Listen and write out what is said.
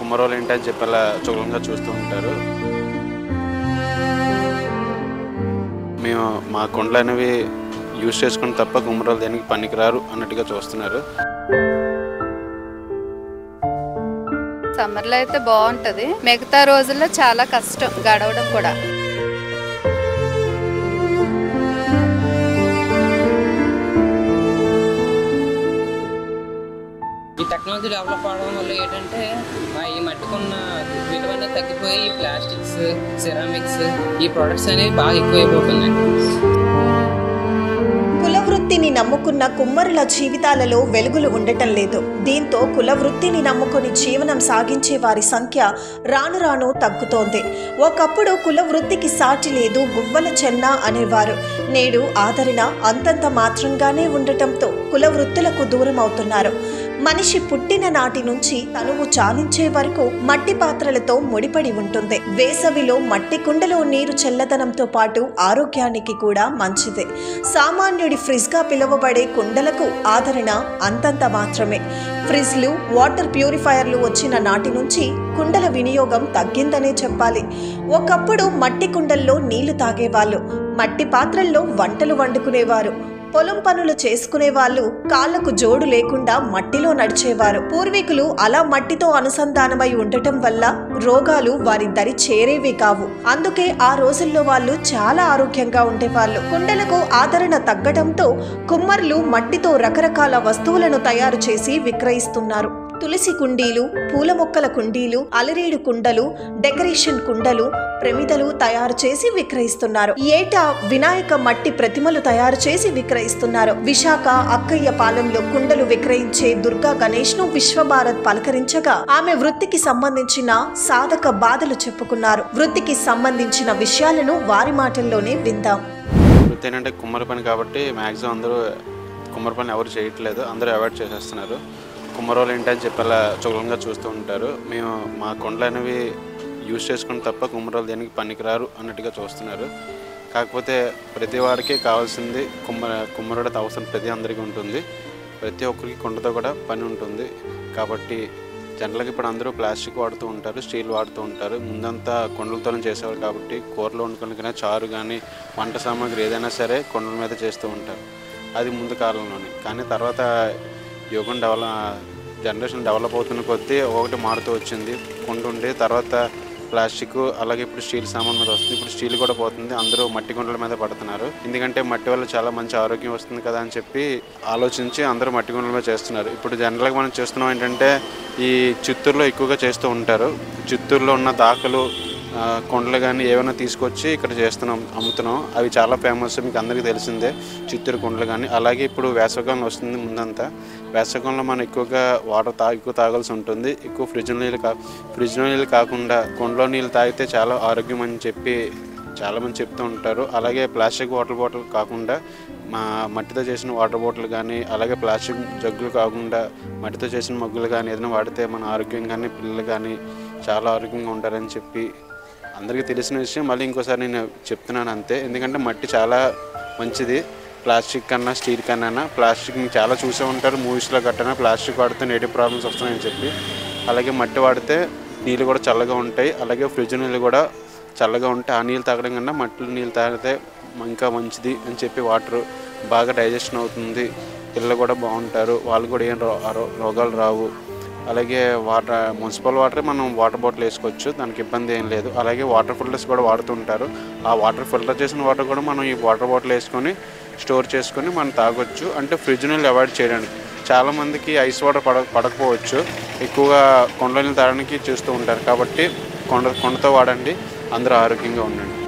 కుమ్మరోలు ఏంటి అని చెప్పి అలా చులకంగా చూస్తూ ఉంటారు మేము మా కొండలు అనేవి యూజ్ చేసుకుని తప్ప కుమ్మరోలు దేనికి పనికిరారు అన్నట్టుగా చూస్తున్నారు సమ్మర్లో అయితే బాగుంటది మిగతా రోజుల్లో చాలా కష్టం గడవడం కూడా ఈ టెక్నాలజీ డెవలప్ అవడం వల్ల ఏంటంటే ఆ ఈ మట్టికున్న విలువ అనేది తగ్గిపోయి ఈ ప్లాస్టిక్స్ సిరామిక్స్ ఈ ప్రొడక్ట్స్ అనేవి బాగా ఎక్కువైపోతున్నాయి కుల వృత్తిని నమ్ముకున్న కుమ్మరుల జీవితాలలో వెలుగులు ఉండటం లేదు దీంతో కుల వృత్తిని నమ్ముకొని జీవనం సాగించే వారి సంఖ్య రాను రాను తగ్గుతోంది ఒకప్పుడు కుల వృత్తికి సాటి లేదు గువ్వల చెన్న అనేవారు నేడు ఆదరణ అంతంత మాత్రంగానే ఉండటంతో కుల వృత్తులకు దూరం అవుతున్నారు మనిషి పుట్టిన నాటి నుంచి తనువు చాలించే వరకు మట్టి పాత్రలతో ముడిపడి ఉంటుంది వేసవిలో మట్టి కుండలో నీరు చల్లదనంతో పాటు ఆరోగ్యానికి కూడా మంచిదే సామాన్యుడి ఫ్రిజ్గా పిలువబడే కుండలకు ఆదరణ అంతంత మాత్రమే ఫ్రిజ్లు వాటర్ ప్యూరిఫైయర్లు వచ్చిన నాటి నుంచి కుండల వినియోగం తగ్గిందనే చెప్పాలి ఒకప్పుడు మట్టి కుండల్లో నీళ్లు తాగేవాళ్ళు మట్టి పాత్రల్లో వంటలు వండుకునేవారు పొలం పనులు చేసుకునే వాళ్ళు కాళ్లకు జోడు లేకుండా మట్టిలో నడిచేవారు పూర్వీకులు అలా మట్టితో అనుసంధానమై ఉండటం వల్ల రోగాలు వారి దరి చేరేవి కావు అందుకే ఆ రోజుల్లో వాళ్ళు చాలా ఆరోగ్యంగా ఉండేవాళ్ళు కుండలకు ఆదరణ తగ్గడంతో కుమ్మర్లు మట్టితో రకరకాల వస్తువులను తయారు చేసి విక్రయిస్తున్నారు తులసి కుండీలు పూల మొక్కల కుండీలు అలరేడు కుండలు డెకరేషన్ కుండలు ప్రమిదలు తయారు చేసి విక్రయిస్తున్నారు ఏటా వినాయక మట్టి ప్రతిమలు తయారు చేసి విక్రయిస్తున్నారు విశాఖ అక్కయ్య పాలెంలో కుండలు విక్రయించే దుర్గా గణేష్ ను విశ్వభారత్ పలకరించగా ఆమె వృత్తికి సంబంధించిన సాధక బాధలు చెప్పుకున్నారు వృత్తికి సంబంధించిన విషయాలను వారి మాటల్లోనే విందాం వృత్తి ఏంటంటే కుమ్మరి పని కాబట్టి మ్యాక్సిమం అందరూ కుమ్మరి పని ఎవరు చేయట్లేదు అందరూ అవాయిడ్ చేసేస్తున్నారు కుమ్మరోలు ఏంటి అని చెప్పి అలా చులకంగా చూస్తూ ఉంటారు మేము మా కొండలు అనేవి యూజ్ చేసుకుని తప్ప కుమ్మరోలు దేనికి పనికిరారు అన్నట్టుగా చూస్తున్నారు కాకపోతే ప్రతి వాడికి కావాల్సింది కుమ్మర కుమ్మరుడు అవసరం ప్రతి అందరికీ ఉంటుంది ప్రతి ఒక్కరికి కుండతో కూడా పని ఉంటుంది కాబట్టి జనరల్గా ఇప్పుడు అందరూ ప్లాస్టిక్ వాడుతూ ఉంటారు స్టీల్ వాడుతూ ఉంటారు ముందంతా కొండలతోనే చేసేవారు కాబట్టి కూరలు వండుకొని చారు కానీ వంట సామాగ్రి ఏదైనా సరే కొండల మీద చేస్తూ ఉంటారు అది ముందు కాలంలోనే కానీ తర్వాత యుగం డెవలప్ జనరేషన్ డెవలప్ అవుతున్న కొద్దీ ఒకటి మారుతూ వచ్చింది కుండ ఉండి తర్వాత ప్లాస్టిక్ అలాగే ఇప్పుడు స్టీల్ సామాన్ మీద వస్తుంది ఇప్పుడు స్టీల్ కూడా పోతుంది అందరూ మట్టి కుండల మీద పడుతున్నారు ఎందుకంటే మట్టి వల్ల చాలా మంచి ఆరోగ్యం వస్తుంది కదా అని చెప్పి ఆలోచించి అందరూ మట్టి కుండల మీద చేస్తున్నారు ఇప్పుడు జనరల్గా మనం చూస్తున్నాం ఏంటంటే ఈ చిత్తూరులో ఎక్కువగా చేస్తూ ఉంటారు చిత్తూరులో ఉన్న దాఖలు ఆ, కొండలు కానీ ఏమైనా తీసుకొచ్చి ఇక్కడ చేస్తున్నాం అమ్ముతున్నాం అవి చాలా ఫేమస్ మీకు అందరికీ తెలిసిందే చిత్తూరు కొండలు కానీ అలాగే ఇప్పుడు వేసవకాలం వస్తుంది ముందంతా వేసవకాలంలో మనం ఎక్కువగా వాటర్ తా ఎక్కువ తాగాల్సి ఉంటుంది ఎక్కువ ఫ్రిడ్జ్ నీళ్ళు కా ఫ్రిడ్జ్ నీళ్ళు కాకుండా కొండలో నీళ్ళు తాగితే చాలా ఆరోగ్యం అని చెప్పి చాలామంది చెప్తూ ఉంటారు అలాగే ప్లాస్టిక్ వాటర్ బాటిల్ కాకుండా మా మట్టితో చేసిన వాటర్ బాటిల్ కానీ అలాగే ప్లాస్టిక్ జగ్గులు కాకుండా మట్టితో చేసిన మగ్గులు కానీ ఏదైనా వాడితే మన ఆరోగ్యం కానీ పిల్లలు కానీ చాలా ఆరోగ్యంగా ఉంటారని చెప్పి అందరికీ తెలిసిన విషయం మళ్ళీ ఇంకోసారి నేను చెప్తున్నాను అంతే ఎందుకంటే మట్టి చాలా మంచిది ప్లాస్టిక్ కన్నా స్టీల్ కన్నా ప్లాస్టిక్ మీకు చాలా చూసే ఉంటారు మూవీస్లో గట్టనా ప్లాస్టిక్ వాడితే నేటివ్ ప్రాబ్లమ్స్ వస్తున్నాయని చెప్పి అలాగే మట్టి వాడితే నీళ్ళు కూడా చల్లగా ఉంటాయి అలాగే ఫ్రిడ్జ్ నీళ్ళు కూడా చల్లగా ఉంటాయి ఆ నీళ్ళు తాగడం కన్నా మట్టి నీళ్ళు తాగితే ఇంకా మంచిది అని చెప్పి వాటర్ బాగా డైజెషన్ అవుతుంది పిల్లలు కూడా బాగుంటారు వాళ్ళు కూడా ఏం రో- రో- రోగాలు రావు అలాగే వాటర్ మున్సిపల్ వాటర్ మనం వాటర్ బాటిల్ వేసుకోవచ్చు దానికి ఇబ్బంది ఏం లేదు అలాగే వాటర్ ఫిల్టర్స్ కూడా వాడుతుంటారు ఆ వాటర్ ఫిల్టర్ చేసిన వాటర్ కూడా మనం ఈ వాటర్ బాటిల్ వేసుకొని స్టోర్ చేసుకొని మనం తాగొచ్చు అంటే ఫ్రిడ్జ్ నీళ్ళు అవాయిడ్ చేయడానికి చాలామందికి ఐస్ వాటర్ పడ పడకపోవచ్చు ఎక్కువగా కొండ నీళ్ళు తాగడానికి చూస్తూ ఉంటారు కాబట్టి కొండ కొండతో వాడండి అందరూ ఆరోగ్యంగా ఉండండి